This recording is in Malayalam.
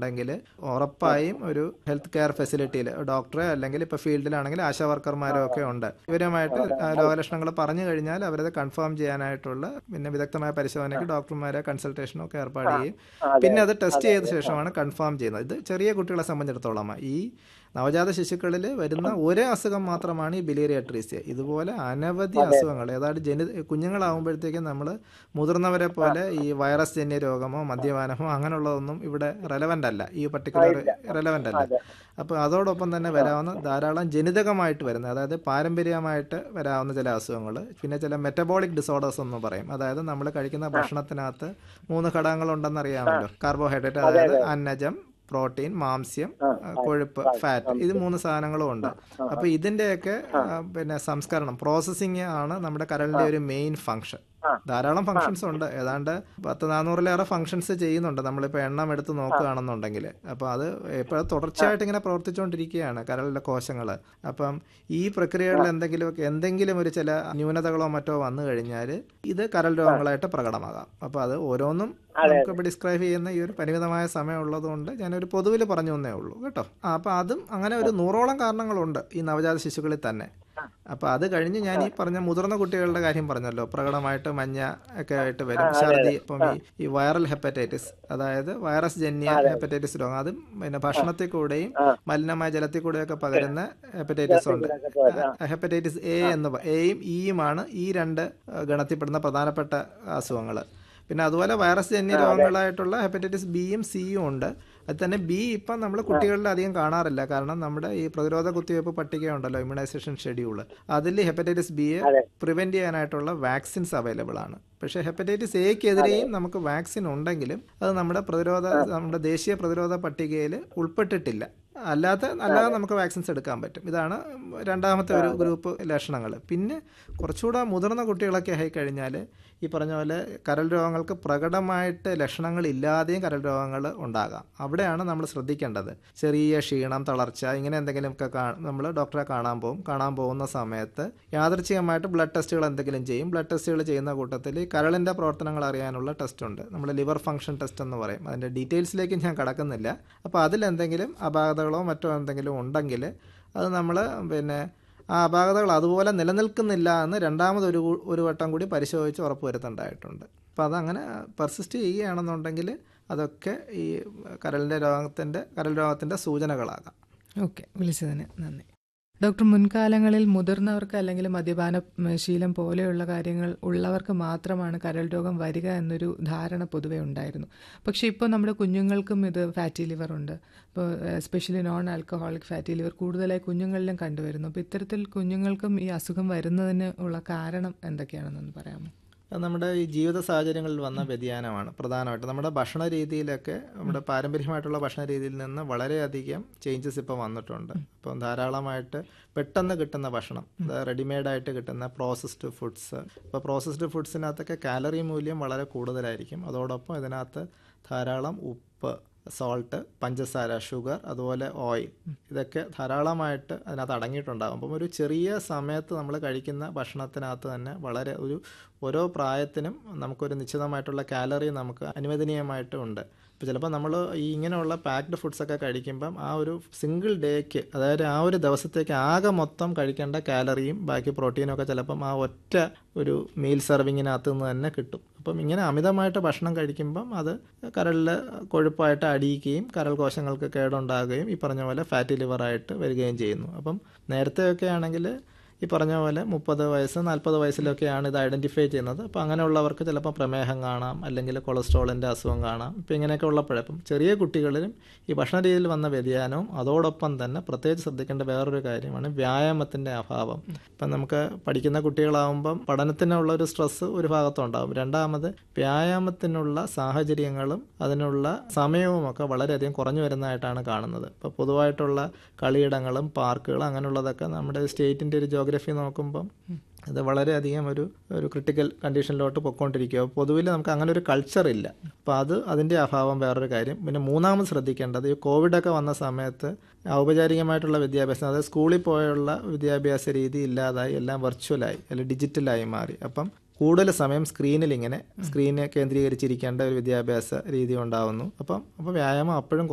ഉണ്ടെങ്കിൽ ഉറപ്പായും ഒരു ഹെൽത്ത് കെയർ ഫെസിലിറ്റിയിൽ ഡോക്ടറെ അല്ലെങ്കിൽ ഇപ്പോൾ ഫീൽഡിലാണെങ്കിൽ ആശാ വർക്കർമാരോ ഒക്കെ ഉണ്ട് ഇവരുമായിട്ട് ആ രോഗലക്ഷണങ്ങൾ പറഞ്ഞു കഴിഞ്ഞാൽ അവരത് കൺഫേം ചെയ്യാനായിട്ടുള്ള പിന്നെ വിദഗ്ധമായ പരിശോധനയ്ക്ക് ഡോക്ടർമാരെ കൺസൾട്ടേഷനും ഒക്കെ ഏർപ്പാട് ചെയ്യും പിന്നെ അത് ടെസ്റ്റ് ചെയ്ത ശേഷമാണ് കൺഫേം ചെയ്യുന്നത് ഇത് ചെറിയ കുട്ടികളെ സംബന്ധിച്ചിടത്തോളം ഈ നവജാത ശിശുക്കളിൽ വരുന്ന ഒരേ അസുഖം മാത്രമാണ് ഈ ബിലേറിയ ട്രീസിയ ഇതുപോലെ അനവധി അസുഖങ്ങൾ ഏതാണ്ട് ജനി കുഞ്ഞുങ്ങളാവുമ്പോഴത്തേക്കും നമ്മൾ മുതിർന്നവരെ പോലെ ഈ വൈറസ് ജന്യ രോഗമോ മദ്യപാനമോ അങ്ങനെയുള്ളതൊന്നും ഇവിടെ റെലവൻ്റ് അല്ല ഈ പർട്ടിക്കുലർ റെലവൻ്റ് അല്ല അപ്പോൾ അതോടൊപ്പം തന്നെ വരാവുന്ന ധാരാളം ജനിതകമായിട്ട് വരുന്ന അതായത് പാരമ്പര്യമായിട്ട് വരാവുന്ന ചില അസുഖങ്ങൾ പിന്നെ ചില മെറ്റബോളിക് ഡിസോർഡേഴ്സ് എന്ന് പറയും അതായത് നമ്മൾ കഴിക്കുന്ന ഭക്ഷണത്തിനകത്ത് മൂന്ന് ഘടകങ്ങളുണ്ടെന്ന് അറിയാമല്ലോ കാർബോഹൈഡ്രേറ്റ് അതായത് അന്നജം പ്രോട്ടീൻ മാംസ്യം കൊഴുപ്പ് ഫാറ്റ് ഇത് മൂന്ന് സാധനങ്ങളും ഉണ്ട് അപ്പൊ ഇതിന്റെയൊക്കെ പിന്നെ സംസ്കരണം പ്രോസസ്സിങ് ആണ് നമ്മുടെ കരളിന്റെ ഒരു മെയിൻ ഫംഗ്ഷൻ ധാരാളം ഫംഗ്ഷൻസ് ഉണ്ട് ഏതാണ്ട് പത്ത് നാനൂറിലേറെ ഫംഗ്ഷൻസ് ചെയ്യുന്നുണ്ട് നമ്മളിപ്പോൾ എണ്ണം എടുത്ത് നോക്കുകയാണെന്നുണ്ടെങ്കിൽ അപ്പോൾ അത് ഇപ്പോൾ തുടർച്ചയായിട്ട് ഇങ്ങനെ പ്രവർത്തിച്ചുകൊണ്ടിരിക്കുകയാണ് കരളിലെ കോശങ്ങൾ അപ്പം ഈ പ്രക്രിയകളിൽ എന്തെങ്കിലും എന്തെങ്കിലും ഒരു ചില ന്യൂനതകളോ മറ്റോ വന്നു കഴിഞ്ഞാൽ ഇത് കരൾ രോഗങ്ങളായിട്ട് പ്രകടമാകാം അപ്പോൾ അത് ഓരോന്നും നമുക്ക് ഇപ്പോൾ ഡിസ്ക്രൈബ് ചെയ്യുന്ന ഈ ഒരു പരിമിതമായ സമയം ഉള്ളതുകൊണ്ട് ഞാനൊരു പൊതുവിൽ പറഞ്ഞു തന്നേ ഉള്ളൂ കേട്ടോ ആ അപ്പോൾ അതും അങ്ങനെ ഒരു നൂറോളം കാരണങ്ങളുണ്ട് ഈ നവജാത ശിശുക്കളിൽ തന്നെ അപ്പോൾ അത് കഴിഞ്ഞ് ഞാൻ ഈ പറഞ്ഞ മുതിർന്ന കുട്ടികളുടെ കാര്യം പറഞ്ഞല്ലോ പ്രകടമായിട്ട് മഞ്ഞ ഒക്കെ ആയിട്ട് വരും ഛർദി ഇപ്പം ഈ ഈ വൈറൽ ഹെപ്പറ്റൈറ്റിസ് അതായത് വൈറസ് ജന്യ ഹെപ്പറ്റൈറ്റിസ് രോഗം അതും പിന്നെ ഭക്ഷണത്തിൽ കൂടെയും മലിനമായ ജലത്തിൽ കൂടെയൊക്കെ പകരുന്ന ഹെപ്പറ്റൈറ്റിസ് ഉണ്ട് ഹെപ്പറ്റൈറ്റിസ് എ എന്ന് എയും ഇയുമാണ് ഈ രണ്ട് ഗണത്തിൽപ്പെടുന്ന പ്രധാനപ്പെട്ട അസുഖങ്ങൾ പിന്നെ അതുപോലെ വൈറസ് ജന്യ രോഗങ്ങളായിട്ടുള്ള ഹെപ്പറ്റൈറ്റിസ് ബിയും സിയും ഉണ്ട് അത് തന്നെ ബി ഇപ്പം നമ്മൾ കുട്ടികളിൽ അധികം കാണാറില്ല കാരണം നമ്മുടെ ഈ പ്രതിരോധ കുത്തിവയ്പ്പ് പട്ടിക ഉണ്ടല്ലോ ഇമ്മ്യൂണൈസേഷൻ ഷെഡ്യൂൾ അതിൽ ഹെപ്പറ്റൈറ്റിസ് ബിയെ പ്രിവെന്റ് ചെയ്യാനായിട്ടുള്ള വാക്സിൻസ് അവൈലബിൾ ആണ് പക്ഷേ ഹെപ്പറ്റൈറ്റിസ് എക്കെതിരെയും നമുക്ക് വാക്സിൻ ഉണ്ടെങ്കിലും അത് നമ്മുടെ പ്രതിരോധ നമ്മുടെ ദേശീയ പ്രതിരോധ പട്ടികയിൽ ഉൾപ്പെട്ടിട്ടില്ല അല്ലാത്ത അല്ലാതെ നമുക്ക് വാക്സിൻസ് എടുക്കാൻ പറ്റും ഇതാണ് രണ്ടാമത്തെ ഒരു ഗ്രൂപ്പ് ലക്ഷണങ്ങൾ പിന്നെ കുറച്ചുകൂടെ മുതിർന്ന കുട്ടികളൊക്കെ ആയിക്കഴിഞ്ഞാൽ ഈ പറഞ്ഞ പോലെ കരൾ രോഗങ്ങൾക്ക് പ്രകടമായിട്ട് ലക്ഷണങ്ങൾ ഇല്ലാതെയും കരൾ രോഗങ്ങൾ ഉണ്ടാകാം അവിടെയാണ് നമ്മൾ ശ്രദ്ധിക്കേണ്ടത് ചെറിയ ക്ഷീണം തളർച്ച ഇങ്ങനെ എന്തെങ്കിലുമൊക്കെ കാ നമ്മൾ ഡോക്ടറെ കാണാൻ പോകും കാണാൻ പോകുന്ന സമയത്ത് യാദൃച്ഛികമായിട്ട് ബ്ലഡ് ടെസ്റ്റുകൾ എന്തെങ്കിലും ചെയ്യും ബ്ലഡ് ടെസ്റ്റുകൾ ചെയ്യുന്ന കൂട്ടത്തിൽ കരളിൻ്റെ പ്രവർത്തനങ്ങൾ അറിയാനുള്ള ടെസ്റ്റ് ഉണ്ട് നമ്മൾ ലിവർ ഫംഗ്ഷൻ ടെസ്റ്റ് എന്ന് പറയും അതിൻ്റെ ഡീറ്റെയിൽസിലേക്ക് ഞാൻ കടക്കുന്നില്ല അപ്പോൾ അതിലെന്തെങ്കിലും അപാകതകളോ മറ്റോ എന്തെങ്കിലും ഉണ്ടെങ്കിൽ അത് നമ്മൾ പിന്നെ ആ അപാകതകൾ അതുപോലെ നിലനിൽക്കുന്നില്ല എന്ന് രണ്ടാമത് ഒരു ഒരു വട്ടം കൂടി പരിശോധിച്ച് ഉറപ്പുവരുത്തേണ്ടതായിട്ടുണ്ട് അപ്പോൾ അതങ്ങനെ പെർസിസ്റ്റ് ചെയ്യുകയാണെന്നുണ്ടെങ്കിൽ അതൊക്കെ ഈ കരളിൻ്റെ രോഗത്തിൻ്റെ കരൾ രോഗത്തിൻ്റെ സൂചനകളാകാം ഓക്കെ വിളിച്ചതിന് നന്ദി ഡോക്ടർ മുൻകാലങ്ങളിൽ മുതിർന്നവർക്ക് അല്ലെങ്കിൽ മദ്യപാന ശീലം പോലെയുള്ള കാര്യങ്ങൾ ഉള്ളവർക്ക് മാത്രമാണ് കരൾ രോഗം വരിക എന്നൊരു ധാരണ പൊതുവേ ഉണ്ടായിരുന്നു പക്ഷേ ഇപ്പോൾ നമ്മുടെ കുഞ്ഞുങ്ങൾക്കും ഇത് ഫാറ്റി ലിവർ ഉണ്ട് ഇപ്പോൾ especially non alcoholic fatty liver കൂടുതലായി കുഞ്ഞുങ്ങളിലും കണ്ടുവരുന്നു അപ്പോൾ ഇത്തരത്തിൽ കുഞ്ഞുങ്ങൾക്കും ഈ അസുഖം വരുന്നതിന് ഉള്ള കാരണം എന്തൊക്കെയാണെന്നൊന്ന് പറയാമോ നമ്മുടെ ഈ ജീവിത സാഹചര്യങ്ങളിൽ വന്ന വ്യതിയാനമാണ് പ്രധാനമായിട്ട് നമ്മുടെ ഭക്ഷണ രീതിയിലൊക്കെ നമ്മുടെ പാരമ്പര്യമായിട്ടുള്ള ഭക്ഷണ രീതിയിൽ നിന്ന് വളരെയധികം ചേഞ്ചസ് ഇപ്പോൾ വന്നിട്ടുണ്ട് ഇപ്പം ധാരാളമായിട്ട് പെട്ടെന്ന് കിട്ടുന്ന ഭക്ഷണം റെഡിമെയ്ഡായിട്ട് കിട്ടുന്ന പ്രോസസ്ഡ് ഫുഡ്സ് ഇപ്പോൾ പ്രോസസ്ഡ് ഫുഡ്സിനകത്തൊക്കെ കാലറി മൂല്യം വളരെ കൂടുതലായിരിക്കും അതോടൊപ്പം ഇതിനകത്ത് ധാരാളം ഉപ്പ് സോൾട്ട് പഞ്ചസാര ഷുഗർ അതുപോലെ ഓയിൽ ഇതൊക്കെ ധാരാളമായിട്ട് അതിനകത്ത് അടങ്ങിയിട്ടുണ്ടാകും അപ്പം ഒരു ചെറിയ സമയത്ത് നമ്മൾ കഴിക്കുന്ന ഭക്ഷണത്തിനകത്ത് തന്നെ വളരെ ഒരു ഓരോ പ്രായത്തിനും നമുക്കൊരു നിശ്ചിതമായിട്ടുള്ള കാലറി നമുക്ക് അനുവദനീയമായിട്ട് ഉണ്ട് ഇപ്പോൾ ചിലപ്പോൾ നമ്മൾ ഈ ഇങ്ങനെയുള്ള പാക്ഡ് ഫുഡ്സൊക്കെ കഴിക്കുമ്പം ആ ഒരു സിംഗിൾ ഡേക്ക് അതായത് ആ ഒരു ദിവസത്തേക്ക് ആകെ മൊത്തം കഴിക്കേണ്ട കാലറിയും ബാക്കി പ്രോട്ടീനും ഒക്കെ ചിലപ്പം ആ ഒറ്റ ഒരു മീൽ സെർവിങ്ങിനകത്ത് നിന്ന് തന്നെ കിട്ടും അപ്പം ഇങ്ങനെ അമിതമായിട്ട് ഭക്ഷണം കഴിക്കുമ്പം അത് കരളിൽ കൊഴുപ്പായിട്ട് അടിയിക്കുകയും കരൾ കോശങ്ങൾക്ക് കേടുണ്ടാകുകയും ഈ പറഞ്ഞ പോലെ ഫാറ്റി ലിവറായിട്ട് വരികയും ചെയ്യുന്നു അപ്പം നേരത്തെയൊക്കെ ആണെങ്കിൽ ഈ പറഞ്ഞ പോലെ മുപ്പത് വയസ്സ് നാൽപ്പത് വയസ്സിലൊക്കെയാണ് ഇത് ഐഡൻറ്റിഫൈ ചെയ്യുന്നത് അപ്പോൾ അങ്ങനെയുള്ളവർക്ക് ചിലപ്പോൾ പ്രമേഹം കാണാം അല്ലെങ്കിൽ കൊളസ്ട്രോളിൻ്റെ അസുഖം കാണാം ഇപ്പോൾ ഇങ്ങനെയൊക്കെ ഉള്ളപ്പോഴേ അപ്പം ചെറിയ കുട്ടികളിലും ഈ ഭക്ഷണ രീതിയിൽ വന്ന വ്യതിയാനവും അതോടൊപ്പം തന്നെ പ്രത്യേകിച്ച് ശ്രദ്ധിക്കേണ്ട വേറൊരു കാര്യമാണ് വ്യായാമത്തിൻ്റെ അഭാവം ഇപ്പം നമുക്ക് പഠിക്കുന്ന കുട്ടികളാവുമ്പം പഠനത്തിനുള്ള ഒരു സ്ട്രെസ്സ് ഒരു ഭാഗത്തുണ്ടാകും രണ്ടാമത് വ്യായാമത്തിനുള്ള സാഹചര്യങ്ങളും അതിനുള്ള സമയവും ഒക്കെ വളരെയധികം കുറഞ്ഞു വരുന്നതായിട്ടാണ് കാണുന്നത് ഇപ്പോൾ പൊതുവായിട്ടുള്ള കളിയിടങ്ങളും പാർക്കുകളും അങ്ങനെയുള്ളതൊക്കെ നമ്മുടെ സ്റ്റേറ്റിൻ്റെ ഒരു ജോഗ്രഫി നോക്കുമ്പം അത് വളരെയധികം ഒരു ഒരു ക്രിട്ടിക്കൽ കണ്ടീഷനിലോട്ട് പൊയ്ക്കൊണ്ടിരിക്കുക പൊതുവിൽ നമുക്ക് അങ്ങനെ ഒരു കൾച്ചർ ഇല്ല അപ്പോൾ അത് അതിൻ്റെ അഭാവം വേറൊരു കാര്യം പിന്നെ മൂന്നാമത് ശ്രദ്ധിക്കേണ്ടത് ഈ കോവിഡൊക്കെ വന്ന സമയത്ത് ഔപചാരികമായിട്ടുള്ള വിദ്യാഭ്യാസം അതായത് സ്കൂളിൽ പോയുള്ള വിദ്യാഭ്യാസ രീതി ഇല്ലാതായി എല്ലാം വെർച്വലായി അല്ലെങ്കിൽ ഡിജിറ്റലായി മാറി അപ്പം കൂടുതൽ സമയം സ്ക്രീനിൽ ഇങ്ങനെ സ്ക്രീനെ കേന്ദ്രീകരിച്ചിരിക്കേണ്ട ഒരു വിദ്യാഭ്യാസ രീതി ഉണ്ടാവുന്നു അപ്പം അപ്പോൾ വ്യായാമം അപ്പോഴും